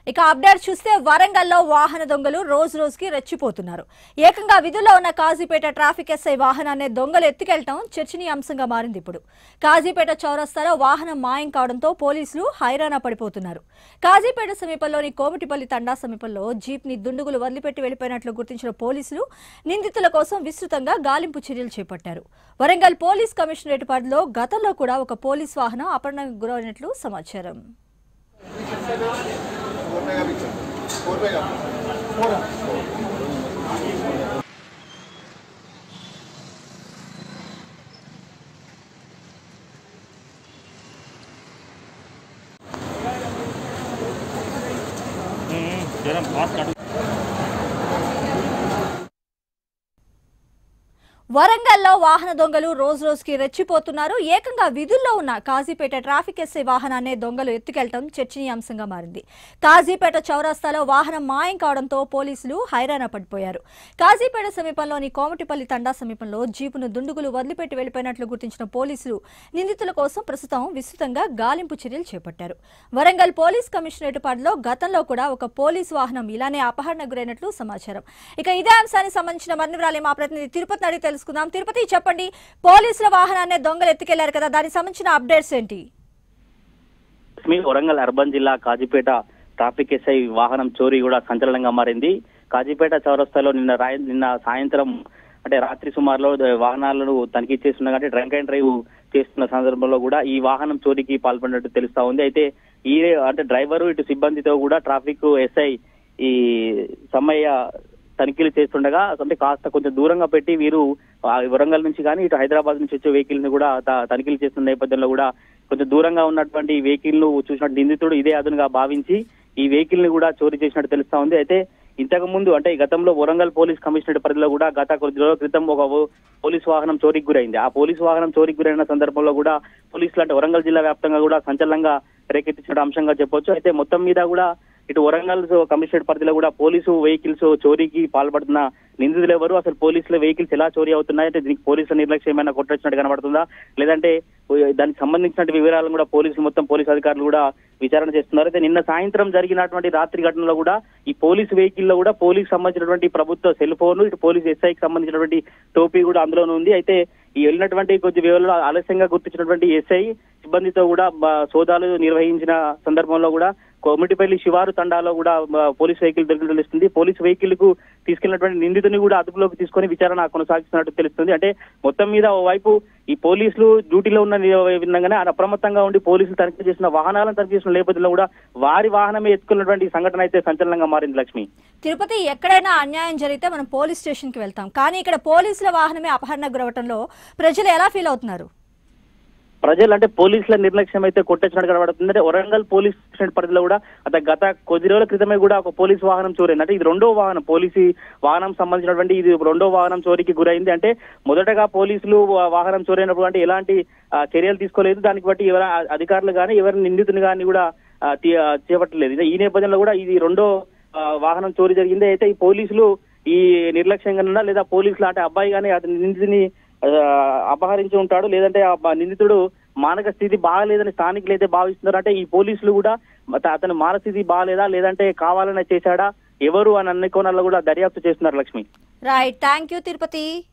ఇక అప్డేట్ చూస్తే వరంగల్లో వాహన దొంగలు రోజు రోజుకి రెచ్చిపోతున్నారు ఏకంగా విధుల్లో ఉన్న కాజీపేట ట్రాఫిక్ ఎస్ఐ వాహనాన్ని దొంగలు ఎత్తుకెళ్లటం చర్చనీయాంశంగా మారింది ఇప్పుడు కాజీపేట చౌరస్తాలో వాహనం మాయం కావడంతో పోలీసులు హైరాణ పడిపోతున్నారు కాజీపేట సమీపంలోని కోమిటిపల్లి తండా సమీపంలో జీప్ ని దుండుగులు వదిలిపెట్టి వెళ్లిపోయినట్లు గుర్తించిన పోలీసులు నిందితుల కోసం విస్తృతంగా గాలింపు చర్యలు చేపట్టారు వరంగల్ పోలీస్ కమిషనరేట్ పరిధిలో గతంలో కూడా ఒక పోలీస్ వాహనం అపహరణకు గురైనట్లు సమాచారం జరం ఫాస్ట్ అడుగు వరంగల్లో వాహన దొంగలు రోజు రోజుకి రెచ్చిపోతున్నారు ఏకంగా విధుల్లో ఉన్న కాజీపేట ట్రాఫిక్ ఎస్ఐ వాహనాన్ని దొంగలు ఎత్తుకెళ్లడం చర్చనీయాంశంగా మారింది కాజీపేట చౌరస్తాలో వాహనం మాయం కావడంతో పోలీసులు హైరాణ పడిపోయారు కాజీపేట సమీపంలోని కోమటిపల్లి తండా సమీపంలో జీపును దుండుగులు వదిలిపెట్టి వెళ్లిపోయినట్లు గుర్తించిన పోలీసులు నిందితుల కోసం ప్రస్తుతం విస్తృతంగా గాలింపు చర్యలు చేపట్టారు వరంగల్ పోలీస్ కమిషనరేట్ పరిధిలో గతంలో కూడా ఒక పోలీస్ వాహనం ఇలానే అపహరణకు గురైనట్లు సమాచారం ఇక ఇదే అంశానికి సంబంధించిన మరిన్ని వివరాలు మా ప్రతినిధి తిరుపతి అడిగి తెలుసుకుందాం తిరుపతి చెప్పండి పోలీసుల వాహనాన్ని దొంగలు ఎత్తుకెళ్లారు కదా దానికి సంబంధించిన అప్డేట్స్ ఏంటి లక్ష్మి వరంగల్ అర్బన్ జిల్లా కాజీపేట ట్రాఫిక్ ఎస్ఐ వాహనం చోరీ కూడా సంచలనంగా మారింది కాజీపేట చౌరస్తాలో నిన్న రాయ నిన్న సాయంత్రం అంటే రాత్రి సుమారులో ద- వాహనాలను తనిఖీ చేస్తున్నా అంటే డ్రంక్ అండ్ డ్రైవ్ చేస్తున్న సందర్భంలో కూడా ఈ వాహనం చోరీకి పాల్పడినట్టు తెలుస్తా ఉంది అయితే ఈ అంటే డ్రైవరు ఇటు సిబ్బందితో కూడా ట్రాఫిక్ ఎస్ఐ ఈ సమ్మయ్య తనిఖీలు చేస్తుండగా అంటే కాస్త కొంచెం దూరంగా పెట్టి వీరు ఆ వరంగల్ నుంచి కానీ ఇటు హైదరాబాద్ నుంచి వచ్చే వెహికల్ ని కూడా త- తనిఖీలు చేస్తున్న నేపథ్యంలో కూడా కొంచెం దూరంగా ఉన్నటువంటి వెహికల్ ను చూసినట్టు నిందితుడు ఇదే అదునుగా భావించి ఈ వెహికల్ ని కూడా చోరీ చేసినట్టు తెలుస్తా ఉంది అయితే ఇంతకు ముందు అంటే ఈ గతంలో వరంగల్ పోలీస్ కమిషనరేట్ పరిధిలో కూడా గత కొద్ది రోజుల క్రితం ఒక ఓ- పోలీస్ వాహనం చోరీకి గురైంది ఆ పోలీస్ వాహనం చోరీకి గురైన సందర్భంలో కూడా పోలీసులు అంటే వరంగల్ జిల్లా వ్యాప్తంగా కూడా సంచలనంగా రేకెత్తించిన అంశంగా చెప్పొచ్చు అయితే మొత్తం మీద కూడా ఇటు వరంగల్ కమిషనరేట్ పరిధిలో కూడా పోలీసు వెహికల్స్ చోరీకి పాల్పడుతున్న నిందితులు ఎవరు అసలు పోలీసుల వెహికల్స్ ఎలా చోరీ అవుతున్నాయి అంటే దీనికి పోలీసుల నిర్లక్ష్యం ఏమైనా కొట్టొచ్చినట్టు కనబడుతుందా లేదంటే దానికి సంబంధించిన వివరాలను కూడా పోలీసులు మొత్తం పోలీసు అధికారులు కూడా విచారణ చేస్తున్నారు అయితే నిన్న సాయంత్రం జరిగినటువంటి రాత్రి ఘటనలో కూడా ఈ పోలీసు వెహికల్ లో కూడా పోలీసు సంబంధించినటువంటి ప్రభుత్వ సెల్ ఫోన్ ఇటు పోలీసు ఎస్ఐకి సంబంధించినటువంటి టోపీ కూడా అందులోనే ఉంది అయితే ఈ వెళ్ళినటువంటి కొద్ది వివరాలు ఆలస్యంగా గుర్తించినటువంటి ఎస్ఐ సిబ్బందితో కూడా బ- సోదాలు నిర్వహించిన సందర్భంలో కూడా కోమిటిపల్లి శివారు తండాలో కూడా బ- పోలీస్ వెహికల్ దొరికినట్టు తెలుస్తుంది పోలీస్ వెహికల్ కు తీసుకెళ్లినటువంటి నిందితుని కూడా అదుపులోకి తీసుకొని విచారణ కొనసాగిస్తున్నట్టు తెలుస్తుంది అంటే మొత్తం మీద ఓవైపు ఈ పోలీసులు డ్యూటీలో ఉన్న విధంగానే అప్రమత్తంగా ఉండి పోలీసులు తనిఖీ చేసిన వాహనాలను తనిఖీ చేసిన నేపథ్యంలో కూడా వారి వాహనమే ఎత్తుకున్నటువంటి సంఘటన అయితే సంచలనంగా మారింది లక్ష్మి తిరుపతి ఎక్కడైనా అన్యాయం జరిగితే మనం పోలీస్ స్టేషన్ కి వెళ్తాం కానీ ఇక్కడ పోలీసుల వాహనమే అపహరణకు గురవటంలో ప్రజలు ఎలా ఫీల్ అవుతున్నారు ప్రజలు అంటే పోలీసుల నిర్లక్ష్యం అయితే కొట్టేసినట్టు కనబడుతుంది అంటే వరంగల్ పోలీస్ స్టేషన్ పరిధిలో కూడా అత గత కొద్ది రోజుల క్రితమే కూడా ఒక పోలీస్ వాహనం చోరైంది అంటే ఇది రెండో వాహనం పోలీసు వాహనం సంబంధించినటువంటి ఇది రెండో వాహనం చోరీకి గురైంది అంటే మొదటగా పోలీసులు వా- వాహనం చోరైనప్పుడు అంటే ఎలాంటి ఆ, చర్యలు తీసుకోలేదు దానికి బట్టి ఎవరి అధికారులు కానీ ఎవరి నిందితుని కానీ కూడా ఆ, తీ- ఆ, చేపట్టలేదు ఇదే ఈ నేపథ్యంలో కూడా ఇది రెండో ఆ, వాహనం చోరీ జరిగింది అయితే ఈ పోలీసులు ఈ నిర్లక్ష్యంగా లేదా పోలీసులు అంటే అబ్బాయి కానీ అతని నిందితుని ఆ, అపహరించి ఉంటాడు లేదంటే ఆ బ- నిందితుడు మానక స్థితి బాగలేదని స్థానికులు అయితే భావిస్తున్నారు అంటే ఈ పోలీసులు కూడా అత- అతని మానక స్థితి బాగలేదా లేదంటే కావాలనే చేశాడా ఎవరు అని అన్ని కోణాల్లో కూడా దర్యాప్తు చేస్తున్నారు Lakshmi right thank you Tirupati